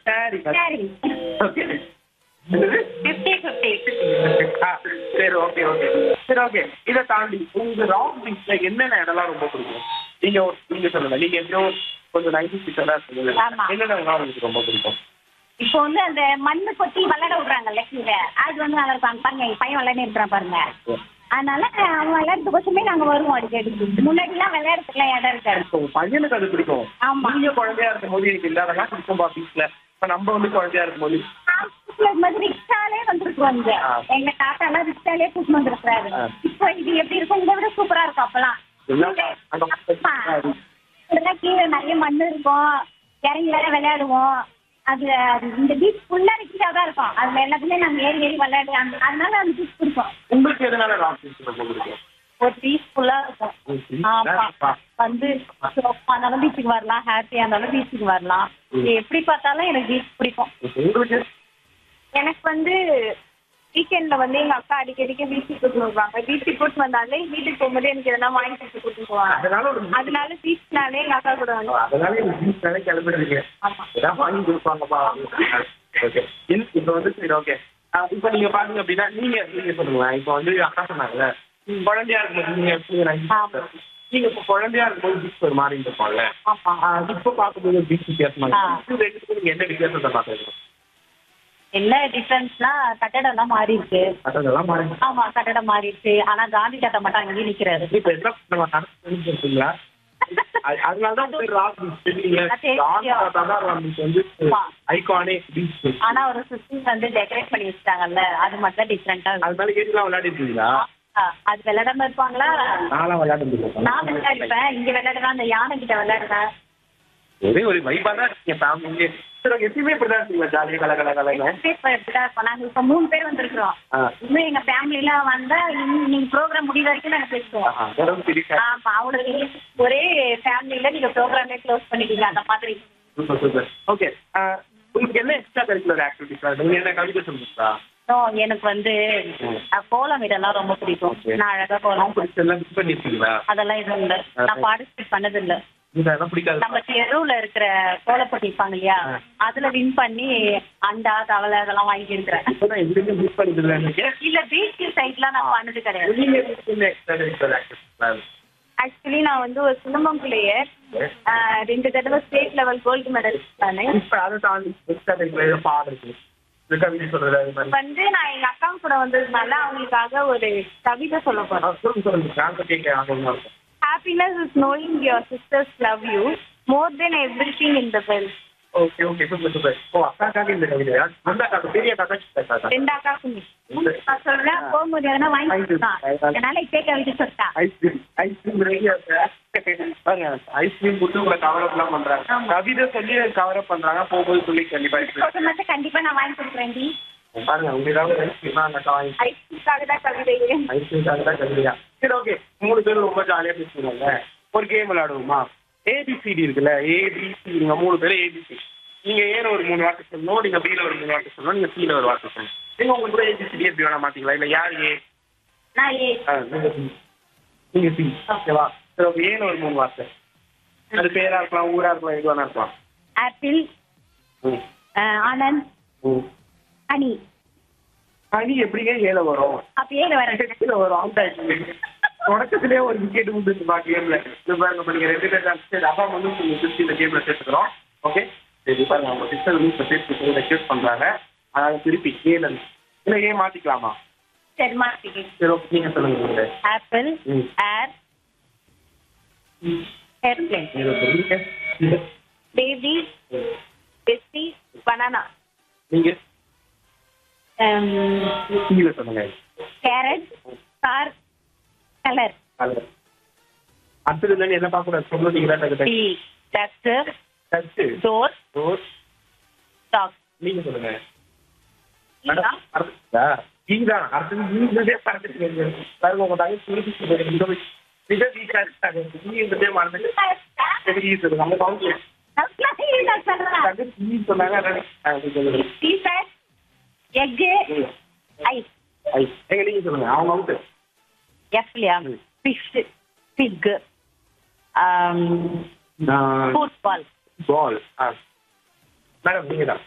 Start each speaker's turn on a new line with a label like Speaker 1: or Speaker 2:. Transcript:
Speaker 1: சரி
Speaker 2: சரி
Speaker 1: ஓகே என்னது
Speaker 2: ஃபிஃப்டி ஃபிஃப்டி
Speaker 1: ஆ, சரி ஓகே ஓகே சரி ஓகே இதை தாண்டி உங்க ராங் பீச்ல என்னென்ன இடம்லாம் ரொம்ப பிடிக்கும் நீங்க ஒரு- நீங்க சொல்லுங்க நீங்க எப்படியோ கொஞ்சம் நைன்டி சிக்ஸ் சொல்லுங்க
Speaker 2: ஆமா.
Speaker 1: என்னென்ன இடம்லாம் உங்களுக்கு ரொம்ப பிடிக்கும்
Speaker 2: இப்போ வந்து அந்த மண்ணு கொத்தி விளையாட விடுறாங்கல்ல கீழே அது வந்து நல்லா இருக்கும் பாருங்க என் பையன் விளையாடி இருக்கிறான் பாருங்க அதனால அவன் விளையாடுறதுக்கோசமே நாங்க வருவோம் அடிக்கடி முன்னாடி எல்லாம் விளையாடுறதுக்குலாம் இடம் இருக்காது
Speaker 1: இப்போ உங்க பையனுக்கு அது பிடிக்கும்
Speaker 2: ஆமா.
Speaker 1: நீங்க குழந்தையா இருக்கும் போது எனக்கு இல்லாதெல்லாம் பிடிக்கும்பா பீச்ல இப்ப நம்ம வந்து குழந்தையா இருக்கும் போது
Speaker 2: ஆஸ்பத்திரியில இது மாதிரி ரிக்ஷாலே வந்துருக்குவாங்க
Speaker 1: ஆ.
Speaker 2: எங்க தாத்தா எல்லாம் ரிக்ஷாலே கூட்டிட்டு வந்திருக்கிறாரு
Speaker 1: ஆ.
Speaker 2: இப்போ இது எப்படி இருக்கும் இதை விட சூப்பரா இருக்கும் அப்பெல்லாம்
Speaker 1: என்னப்பா, அங்க
Speaker 2: ஆமா. இதெல்லாம் கீழே நிறைய மண் இருக்கும் இறங்கி வேற விளையாடுவோம் அது அது இந்த பீச் ஃபுல்லா ரிக்ஷா தான் இருக்கும் அதுல எல்லாத்துலயும் நாங்க ஏறி ஏறி விளையாடு அந்த- அதனால அந்த பீச் பிடிக்கும்
Speaker 1: உங்களுக்கு எதனால ராங் பீச் ரொம்ப பிடிக்கும்
Speaker 3: ஒரு பீஸ்ஃபுல்லா இருக்கும்
Speaker 1: உங்களுக்கு
Speaker 3: ஆமா
Speaker 1: என்னப்பா?
Speaker 3: வந்து சோஃபா இருந்தாலும் பீச்சுக்கு வரலாம் ஹாப்பியா இருந்தாலும் பீச்சுக்கு வரலாம் இது எப்படி பார்த்தாலும் எனக்கு பீச் பிடிக்கும்
Speaker 1: உங்களுக்கு
Speaker 4: எனக்கு வந்து வீக்கெண்ட்ல வந்து எங்க அக்கா அடிக்கடிக்கு பீச்சுக்கு கூட்டு வருவாங்க பீச்சுக்கு கூட்டு வந்தாலே வீட்டுக்கு போகும்போது எனக்கு எதனா வாங்கி கொடுத்து கூட்டு போவாங்க
Speaker 1: அதனால ஒரு
Speaker 4: அதனால பீச்னாலே எங்க அக்கா கூட வந்து
Speaker 1: அதனால எனக்கு பீச் தானே கிளம்பிடுறீங்க ஏதாவது வாங்கி கொடுப்பாங்கப்பா ஓகே இப்போ வந்து சரி ஓகே இப்போ நீங்க பாத்தீங்க அப்படின்னா நீங்க நீங்க சொல்லுங்களேன் இப்போ வந்து அக்கா சொன்னாங்கல்ல குழந்தையா இருக்கும்போது நீங்க எப்படி nineties kids? நீங்க இப்போ குழந்தையா இருக்கும்போது பீச் ஒரு மாதிரி இருக்கும்ல
Speaker 3: ஆமா
Speaker 1: ஆஹ் இப்போ பார்க்கும்போது பீச் வித்தியாசமா
Speaker 3: ஆ.
Speaker 1: இருக்கு இது ரெண்டுத்துக்கும் நீங்க என்ன வித்தியாசத்தை பாக்குறீங்க
Speaker 3: என்ன டிஃபரன்ஸ்னா கட்டடம் எல்லாம் மாறி இருக்கு
Speaker 1: அதெல்லாம் மாறி
Speaker 3: ஆமா கட்டடம் மாறிடுச்சு ஆனா காந்தி தாத்தா மட்டும் அங்கேயே நிக்கிறாரு
Speaker 1: இப்போ என்ன நம்ம நடந்து இருக்கீங்களா அதனால தான் பேர் ராக் பீச் தெரியுங்க
Speaker 3: அது தெரியும்.
Speaker 1: ராக் தாத்தா தான் ராக் பீச் வந்து
Speaker 3: ஆமா.
Speaker 1: ஐகானிக் பீச்
Speaker 3: ஆனா ஒரு சுத்தி வந்து டெக்கரேட் பண்ணி வச்சிட்டாங்கல்ல அது மட்டும் தான் டிஃப்ரெண்டா இருக்கு
Speaker 1: அது மேல ஏறிலாம் விளையாடிருக்கீங்களா
Speaker 3: ஆ, அது விளையாடாம இருப்பாங்களா
Speaker 1: நான்லாம் விளையாடுறேன்
Speaker 3: நான் விளையாடுவேன் இங்க விளையாடுவேன் அந்த யானை கிட்ட விளையாடுவேன்
Speaker 1: ஒரே ஒரு வைபா தான் இருக்கீங்க ஃபேமிலியே சரி ஓகே எப்பயுமே இப்படி தான் இருக்கீங்க ஜாலியாக கல கல கலங்க
Speaker 3: இப்ப இப்படிதான் இருப்போம். நாங்க இப்ப மூணு பேர் வந்திருக்கிறோம்
Speaker 1: ஆ.
Speaker 3: இன்னும் எங்க ஃபேமிலில வந்தா இன்னும் நீங்க ப்ரோக்ராம் முடிய வரைக்கும் நாங்க பேசுவோம்
Speaker 1: ஆஹா, உடம்பு பிடிக்க
Speaker 3: ஆமா அவ்வளவு ஒரே ஃபேமிலில நீங்க ப்ரோக்ராமே க்ளோஸ் பண்ணிட்டீங்க அந்த மாதிரி
Speaker 1: சூப்பர் சூப்பர் ஓகே உங்களுக்கு என்ன எக்ஸ்ட்ரா கரிக்குலர் ஆக்டிவிட்டிஸ் நீங்க என்ன கவிதை சொல்லுங்களா
Speaker 3: So, எனக்கு வந்து அஹ், கோலம் இதெல்லாம் ரொம்ப பிடிக்கும்
Speaker 1: Okay.
Speaker 3: நான் அழகா கோலம் போடுவேன்.
Speaker 1: பிடிச்ச எல்லாம் மிஸ் பண்ணிருக்கீங்களா
Speaker 3: அதெல்லாம் எதுவும் இல்ல நான் பார்ட்டிசிபேட் பண்ணது இல்ல
Speaker 1: உங்களுக்கு அதெல்லாம் பிடிக்காது
Speaker 3: நம்ம தெருவுல இருக்கிற கோலப்பட்டி இருப்பாங்க இல்லையா
Speaker 1: ஆ.
Speaker 3: அதுல வின் பண்ணி அண்டா தவளை அதெல்லாம் வாங்கி இருக்கிறேன்
Speaker 1: இப்பதான் எதுவுமே மிஸ் பண்ணிட்டு இருக்கீங்க
Speaker 3: இல்ல பீச் சைட்லாம் நான் பண்ணது கிடையாது
Speaker 1: நீங்க என்ன எக்ஸ்ட்ரா கரிக்குலர் ஆக்டிவிட்டிஸ்
Speaker 4: ஆக்சுவலி நான் வந்து ஒரு சிலம்பம் பிளேயர் ரெண்டு தடவை ஸ்டேட் லெவல் கோல்டு மெடலிஸ்ட் தானே
Speaker 1: இப்ப அதை தாண்டி எக்ஸ்ட்ரா கரிக்குலர் பாடுறது இந்த கவிதை சொல்றது அது மாதிரி
Speaker 4: வந்து நான் எங்க அக்கா கூட வந்ததுனால அவங்களுக்காக ஒரு கவிதை சொல்ல போறேன்
Speaker 1: ஆ, சொல்லுங்க சொல்லுங்க நாங்க கேட்க ஆர்வமா இருக்கும்
Speaker 4: Happiness is knowing your sisters love you more than everything in the world.
Speaker 1: Okay okay super super ஓ அக்காக்காக இந்த கவிதையா அந்த அக்கா பெரிய அக்கா சின்ன அக்கா
Speaker 4: ரெண்டு அக்காக்கும்
Speaker 3: நான் சொல்றேன் போகும்போது எதனா வாங்கி கொடுத்தான் என்னால இப்பே கவிதை சொல்லிட்டான்
Speaker 1: ஐஸ்கிரீம் ஐஸ்கிரீம் ரெடியா பாருங்க ஐஸ்கிரீம் கொடுத்து உங்களை கவர் அப்லாம் பண்றாங்க கவிதை சொல்லி கவர் அப் பண்றாங்க போகும்போது சொல்லி கண்டிப்பா ஐஸ்கிரீம்
Speaker 3: சொல்ற மட்டும் கண்டிப்பா நான் வாங்கி கொடுக்குறேன் டி
Speaker 1: பாருங்க உங்க ஏதாவது ஐஸ்கிரீம் அந்த அக்கா வாங்கி
Speaker 4: ஐஸ்கிரீம்காக தான் கவிதையே
Speaker 1: ஐஸ்கிரீம் தான் கவிதையா சரி ஓகே மூணு பேரும் ரொம்ப ஜாலியா பேசுவாங்க ஒரு கேம் விளையாடுவோமா ஏபிசிடி இருக்குல்ல ஏபிசி நீங்க மூணு பேரும் ஏபிசி நீங்க ஏல ஒரு மூணு வார்த்தை சொல்லணும் நீங்க பில ஒரு மூணு வார்த்தை சொல்லணும் நீங்க சில ஒரு வார்த்தை சொல்லணும் நீங்க உங்களுக்கு கூட ஏபிசிடி எப்படி வேணா மாத்தீங்களா இல்ல யார் ஏ
Speaker 3: நான் ஏ
Speaker 1: ஆ, நீங்க சி நீங்க சி ஓகேவா சரி ஓகே ஏல ஒரு மூணு வார்த்தை அது பேரா இருக்கலாம் ஊரா இருக்கலாம் எது வேணா இருக்கலாம்
Speaker 3: ஆப்பிள்
Speaker 1: ம்
Speaker 3: அஹ், ஆனந்த்
Speaker 1: ம்
Speaker 3: ஹனி
Speaker 1: ஹனி எப்படிங்க ஏல வரும்
Speaker 3: அப்ப ஏழு வர
Speaker 1: கீழே வரும் அவுட் ஆயிடுச்சு தொடக்கத்திலே ஒரு விக்கெட் விழுந்துருச்சுப்பா கேம்ல இது பாருங்க இப்ப நீங்க ரெண்டு பேர் சரி அப்பா வந்து நீங்க திருச்சி இந்த கேம்ல சேர்த்துக்கிறோம் ஓகே சரி பாருங்க அவங்க சிஸ்டர் வந்து இப்போ சேர்த்து ரெக்யூட் பண்றாங்க அதாவது திருப்பி ஏல இல்ல ஏன் மாத்திக்கலாமா
Speaker 3: சரி மாத்திக்கு
Speaker 1: சரி ஓகே நீங்க சொல்லுங்க நீங்க
Speaker 3: ஆப்பிள்
Speaker 1: ம்.
Speaker 3: ஏர் ஏர்பிளேன்
Speaker 1: நீங்க சொல்லுங்க நீங்க-
Speaker 4: பேபி பெஸ்டி பனானா
Speaker 1: நீங்க கீழே சொல்லுங்க
Speaker 3: கேரட் கார் கலர்
Speaker 1: அது. அடுத்தது இல்லைன்னு என்ன பார்க்க கூடாது சொல்லுறீங்களா
Speaker 3: D duster
Speaker 1: touch
Speaker 3: door
Speaker 1: door
Speaker 3: dog
Speaker 1: நீங்க சொல்லுங்க மேடம் அடுத்ததா நீதான் அடுத்தது நீங்களே பார்த்துட்டு பாருங்க உங்க தங்கச்சி திருப்பி சொல்லுங்க. மிக மிக வீக்கா இருக்காங்க நீ இருந்தே மறந்துட்டு சரி நீ சொல்லுங்க அந்த கவுண்ட் தங்கச்சி நீ சொன்னாங்க அதான் ஆ, நீங்க சொல்லுங்க.
Speaker 3: டீ ஷர்ட் எக்
Speaker 1: ம்.
Speaker 3: ஐஸ்
Speaker 1: ஐ, எங்க நீங்க சொல்லுங்க அவங்க அவுட்டு
Speaker 3: எஃப்லியா ஃபிஷ் பிக் ஃபுட்பால்
Speaker 1: பால் ஆ மேடம் நீங்க தான்